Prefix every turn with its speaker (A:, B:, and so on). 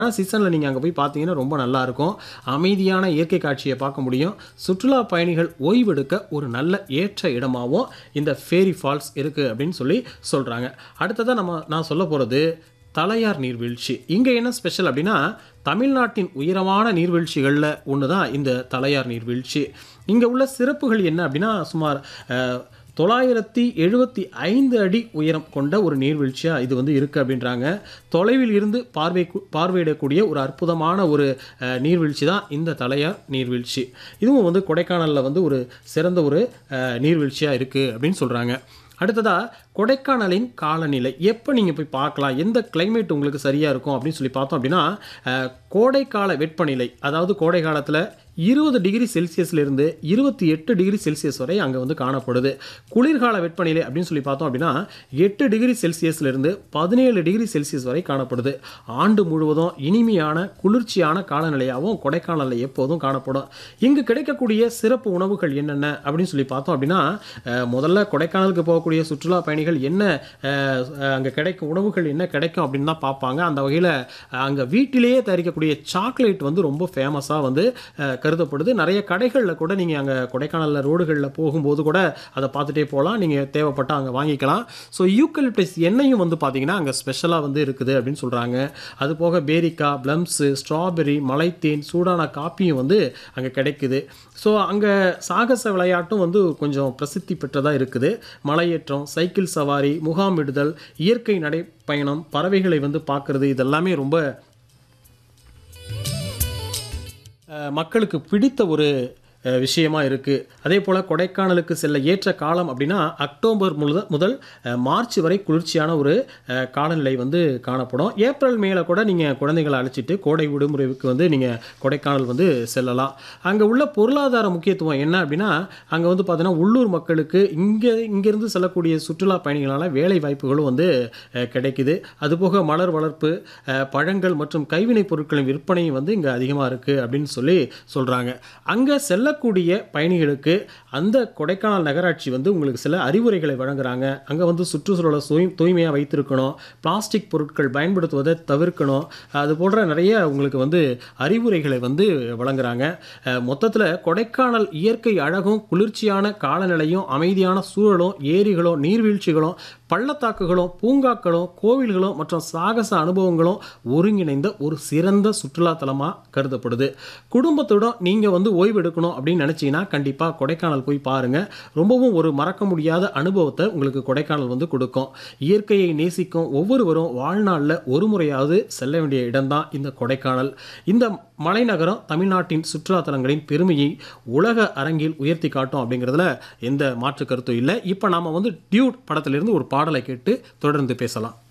A: சீசனில் நீங்கள் அங்கே போய் பார்த்தீங்கன்னா ரொம்ப நல்லாயிருக்கும் அமைதியான இயற்கை காட்சியை பார்க்க முடியும் சுற்றுலா பயணிகள் ஓய்வெடுக்க ஒரு நல்ல ஏற்ற இடமாகவும் இந்த ஃபேரி ஃபால்ஸ் இருக்குது அப்படின்னு சொல்லி சொல்கிறாங்க அடுத்ததாக நம்ம நான் சொல்ல போகிறது தலையார் நீர்வீழ்ச்சி இங்கே என்ன ஸ்பெஷல் அப்படின்னா தமிழ்நாட்டின் உயரமான நீர்வீழ்ச்சிகளில் ஒன்று தான் இந்த தலையார் நீர்வீழ்ச்சி இங்கே உள்ள சிறப்புகள் என்ன அப்படின்னா சுமார் அஹ், தொள்ளாயிரத்தி எழுபத்தி ஐந்து அடி உயரம் கொண்ட ஒரு நீர்வீழ்ச்சியாக இது வந்து இருக்குது அப்படின்றாங்க தொலைவில் இருந்து பார்வை பார்வையிடக்கூடிய ஒரு அற்புதமான ஒரு அஹ், நீர்வீழ்ச்சி தான் இந்த தலையார் நீர்வீழ்ச்சி இதுவும் வந்து கொடைக்கானலில் வந்து ஒரு சிறந்த ஒரு அஹ், நீர்வீழ்ச்சியாக இருக்குது அப்படின்னு சொல்கிறாங்க அடுத்ததாக கொடைக்கானலின் காலநிலை எப்போ நீங்கள் போய் பார்க்கலாம் எந்த climate உங்களுக்கு சரியாக இருக்கும் அப்படின்னு சொல்லி பார்த்தோம் அப்படின்னா அஹ், கோடைக்கால வெப்பநிலை அதாவது கோடை காலத்தில் இருபது டிகிரி செல்சியஸ்லேருந்து இருபத்தி எட்டு டிகிரி செல்சியஸ் வரை அங்கே வந்து காணப்படுது குளிர்கால வெப்பநிலை அப்படின்னு சொல்லி பார்த்தோம் அப்படின்னா எட்டு டிகிரி செல்சியஸ்லேருந்து பதினேழு டிகிரி செல்சியஸ் வரை காணப்படுது ஆண்டு முழுவதும் இனிமையான குளிர்ச்சியான காலநிலையாகவும் கொடைக்கானலில் எப்போதும் காணப்படும் இங்கு கிடைக்கக்கூடிய சிறப்பு உணவுகள் என்னென்ன அப்படின்னு சொல்லி பார்த்தோம் அப்படின்னா அஹ், முதல்ல கொடைக்கானலுக்கு போகக்கூடிய சுற்றுலா பயணிகள் என்ன அங்கே கிடைக்கும் உணவுகள் என்ன கிடைக்கும் அப்படின்னு தான் பார்ப்பாங்க அந்த வகையில் அங்கே வீட்டிலேயே தயாரிக்கக்கூடிய சாக்லேட் வந்து ரொம்ப ஃபேமஸாக வந்து அஹ், கருதப்படுது நிறைய கடைகளில் கூட நீங்கள் அங்கே கொடைக்கானலில் ரோடுகளில் போகும்போது கூட அதை பார்த்துட்டே போகலாம் நீங்கள் தேவைப்பட்டால் அங்கே வாங்கிக்கலாம் ஸோ யூக்கலிப்டஸ் எண்ணெயும் வந்து பார்த்தீங்கன்னா அங்கே ஸ்பெஷலாக வந்து இருக்குது அப்படின்னு சொல்கிறாங்க அது போக பேரிக்காய் ப்ளம்ஸு ஸ்ட்ராபெரி மலைத்தேன் சூடான காப்பியும் வந்து அங்கே கிடைக்குது ஸோ அங்கே சாகச விளையாட்டும் வந்து கொஞ்சம் பிரசித்தி பெற்றதாக இருக்குது மலையேற்றம் சைக்கிள் சவாரி முகாமிடுதல் இயற்கை நடைப்பயணம் பறவைகளை வந்து பார்க்குறது இதெல்லாமே ரொம்ப அஹ், மக்களுக்கு பிடித்த ஒரு அஹ், விஷயமா இருக்குது அதே போல் கொடைக்கானலுக்கு செல்ல ஏற்ற காலம் அப்படின்னா அக்டோபர் முழுத முதல் அஹ், மார்ச் வரை குளிர்ச்சியான ஒரு அஹ், காலநிலை வந்து காணப்படும் ஏப்ரல் மேல கூட நீங்கள் குழந்தைகளை அழைச்சிட்டு கோடை விடுமுறைக்கு வந்து நீங்கள் கொடைக்கானல் வந்து செல்லலாம் அங்கே உள்ள பொருளாதார முக்கியத்துவம் என்ன அப்படின்னா அங்கே வந்து பார்த்தீங்கன்னா உள்ளூர் மக்களுக்கு இங்கே இங்கேருந்து செல்லக்கூடிய சுற்றுலா பயணிகளால் வேலை வாய்ப்புகளும் வந்து அஹ், கிடைக்குது அதுபோக மலர் வளர்ப்பு அஹ், பழங்கள் மற்றும் கைவினைப் பொருட்களின் விற்பனையும் வந்து இங்கே அதிகமாக இருக்குது அப்படின்னு சொல்லி சொல்கிறாங்க அங்கே செல்லக்கூடிய பயணிகளுக்கு அந்த கொடைக்கானல் நகராட்சி வந்து உங்களுக்கு சில அறிவுரைகளை வழங்குறாங்க அங்கே வந்து சுற்றுச்சூழலை தூய் தூய்மையாக வைத்திருக்கணும் பிளாஸ்டிக் பொருட்கள் பயன்படுத்துவதை தவிர்க்கணும் அது போன்ற நிறைய உங்களுக்கு வந்து அறிவுரைகளை வந்து வழங்குறாங்க மொத்தத்தில் கொடைக்கானல் இயற்கை அழகும் குளிர்ச்சியான காலநிலையும் அமைதியான சூழலும் ஏரிகளும் நீர்வீழ்ச்சிகளும் பள்ளத்தாக்குகளும் பூங்காக்களும் கோவில்களும் மற்றும் சாகச அனுபவங்களும் ஒருங்கிணைந்த ஒரு சிறந்த சுற்றுலா தலமாக கருதப்படுது குடும்பத்துடன் நீங்கள் வந்து ஓய்வு எடுக்கணும் அப்படின்னு நினச்சிங்கன்னா கண்டிப்பாக கொடைக்கானல் போய் பாருங்கள் ரொம்பவும் ஒரு மறக்க முடியாத அனுபவத்தை உங்களுக்கு கொடைக்கானல் வந்து கொடுக்கும் இயற்கையை நேசிக்கும் ஒவ்வொருவரும் வாழ்நாளில் ஒரு முறையாவது செல்ல வேண்டிய இடம்தான் இந்த கொடைக்கானல் இந்த மலைநகரம் தமிழ்நாட்டின் சுற்றுலா தலங்களின் பெருமையை உலக அரங்கில் உயர்த்தி காட்டும் அப்படிங்கிறதுல எந்த மாற்று கருத்தும் இல்லை இப்போ நாம வந்து டியூட் படத்திலிருந்து ஒரு பாடலை கேட்டு தொடர்ந்து பேசலாம்